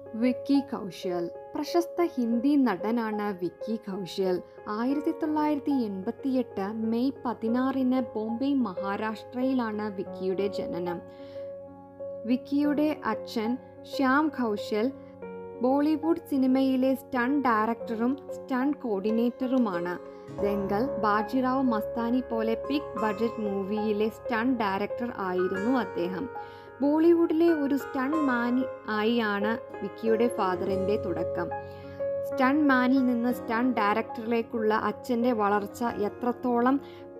വിക്കി കൗശൽ പ്രശസ്ത ഹിന്ദി നടനാണ് വിക്കി കൗശൽ ആയിരത്തി തൊള്ളായിരത്തി എൺപത്തിയെട്ട് മെയ് പതിനാറിന് ബോംബെ മഹാരാഷ്ട്രയിലാണ് വിക്കിയുടെ ജനനം വിക്കിയുടെ അച്ഛൻ ശ്യാം കൗശൽ ബോളിവുഡ് സിനിമയിലെ സ്റ്റണ്ട് ഡയറക്ടറും സ്റ്റണ്ട് കോർഡിനേറ്ററുമാണ് ദംഗൽ ബാജിറാവ് മസ്താനി പോലെ പിക് ബഡ്ജറ്റ് മൂവിയിലെ സ്റ്റണ്ട് ഡയറക്ടർ ആയിരുന്നു അദ്ദേഹം ബോളിവുഡിലെ ഒരു സ്റ്റണ്ട് മാൻ ആയിയാണ് വിക്കിയുടെ ഫാദറിൻ്റെ തുടക്കം സ്റ്റണ്ട് മാനിൽ നിന്ന് സ്റ്റണ്ട് ഡയറക്ടറിലേക്കുള്ള അച്ഛൻ്റെ വളർച്ച എത്രത്തോളം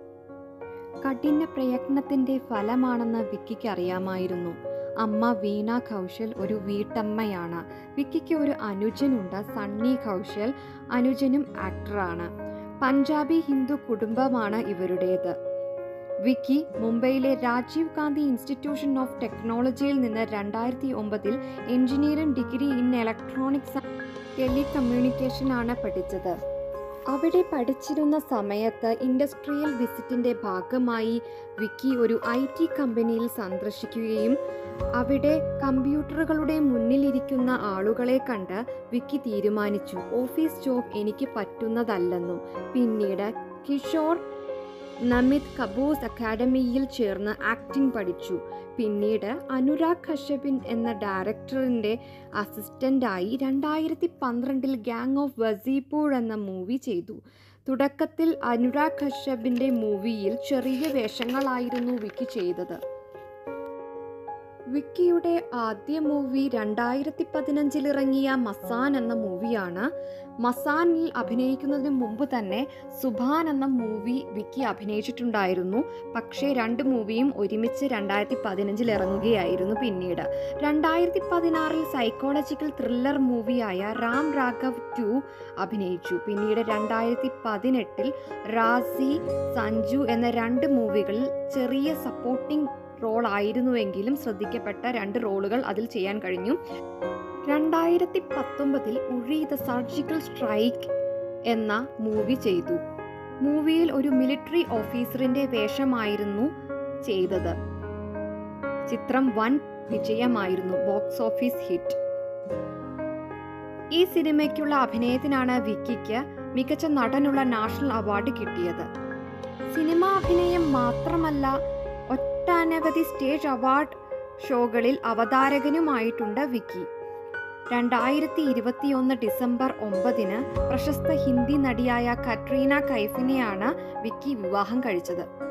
കഠിന പ്രയത്നത്തിൻ്റെ ഫലമാണെന്ന് വിക്കിക്ക് അറിയാമായിരുന്നു അമ്മ വീണ കൗശൽ ഒരു വീട്ടമ്മയാണ് വിക്കിക്ക് ഒരു അനുജനുണ്ട് സണ്ണി കൗശൽ അനുജനും ആക്ടറാണ് പഞ്ചാബി ഹിന്ദു കുടുംബമാണ് ഇവരുടേത് വിക്കി മുംബൈയിലെ രാജീവ് ഗാന്ധി ഇൻസ്റ്റിറ്റ്യൂഷൻ ഓഫ് ടെക്നോളജിയിൽ നിന്ന് രണ്ടായിരത്തി ഒമ്പതിൽ engineering degree in electronics telecommunication ആണ് പഠിച്ചത് അവിടെ പഠിച്ചിരുന്ന സമയത്ത് ഇൻഡസ്ട്രിയൽ വിസിറ്റിൻ്റെ ഭാഗമായി വിക്കി ഒരു ഐ ടി കമ്പനിയിൽ സന്ദർശിക്കുകയും അവിടെ കമ്പ്യൂട്ടറുകളുടെ മുന്നിലിരിക്കുന്ന ആളുകളെ കണ്ട് വിക്കി തീരുമാനിച്ചു ഓഫീസ് ജോബ് എനിക്ക് പറ്റുന്നതല്ലെന്നും പിന്നീട് കിഷോർ നമിത് കപൂസ് അക്കാഡമിയിൽ ചേർന്ന് ആക്ടിംഗ് പഠിച്ചു പിന്നീട് അനുരാഗ് കശ്യപിൻ എന്ന ഡയറക്ടറിൻ്റെ അസിസ്റ്റൻ്റായി രണ്ടായിരത്തി പന്ത്രണ്ടിൽ ഗാങ് ഓഫ് വസീപൂർ എന്ന മൂവി ചെയ്തു തുടക്കത്തിൽ അനുരാഗ് കശ്യപിൻ്റെ മൂവിയിൽ ചെറിയ വേഷങ്ങളായിരുന്നു വിക്കി ചെയ്തത് വിക്കിയുടെ ആദ്യ മൂവി രണ്ടായിരത്തി പതിനഞ്ചിൽ ഇറങ്ങിയ മസാൻ എന്ന മൂവിയാണ് മസാനിൽ അഭിനയിക്കുന്നതിന് മുമ്പ് തന്നെ സുഭാൻ എന്ന മൂവി വിക്കി അഭിനയിച്ചിട്ടുണ്ടായിരുന്നു പക്ഷേ രണ്ട് മൂവിയും ഒരുമിച്ച് രണ്ടായിരത്തി പതിനഞ്ചിൽ ഇറങ്ങുകയായിരുന്നു പിന്നീട് രണ്ടായിരത്തി പതിനാറിൽ സൈക്കോളജിക്കൽ ത്രില്ലർ മൂവിയായ റാം രാഘവ് ടു അഭിനയിച്ചു പിന്നീട് രണ്ടായിരത്തി പതിനെട്ടിൽ റാസി സഞ്ജു എന്ന രണ്ട് മൂവികളിൽ ചെറിയ സപ്പോർട്ടിംഗ് റോൾ ആയിരുന്നുവെങ്കിലും ശ്രദ്ധിക്കപ്പെട്ട രണ്ട് റോളുകൾ അതിൽ ചെയ്യാൻ കഴിഞ്ഞു രണ്ടായിരത്തി പത്തൊമ്പതിൽ ഉഴി ദ സർജിക്കൽ സ്ട്രൈക്ക് എന്ന മൂവി ചെയ്തു മൂവിയിൽ ഒരു മിലിറ്ററി ഓഫീസറിന്റെ വേഷമായിരുന്നു ചെയ്തത് ചിത്രം വൻ വിജയമായിരുന്നു ബോക്സ് ഓഫീസ് ഹിറ്റ് ഈ സിനിമയ്ക്കുള്ള അഭിനയത്തിനാണ് വിക്കിക്ക് മികച്ച നടനുള്ള നാഷണൽ അവാർഡ് കിട്ടിയത് സിനിമാ അഭിനയം മാത്രമല്ല ഒട്ടനവധി സ്റ്റേജ് അവാർഡ് ഷോകളിൽ അവതാരകനുമായിട്ടുണ്ട് വിക്കി രണ്ടായിരത്തി ഇരുപത്തിയൊന്ന് ഡിസംബർ ഒമ്പതിന് പ്രശസ്ത ഹിന്ദി നടിയായ കട്രീന കൈഫിനെയാണ് വിക്കി വിവാഹം കഴിച്ചത്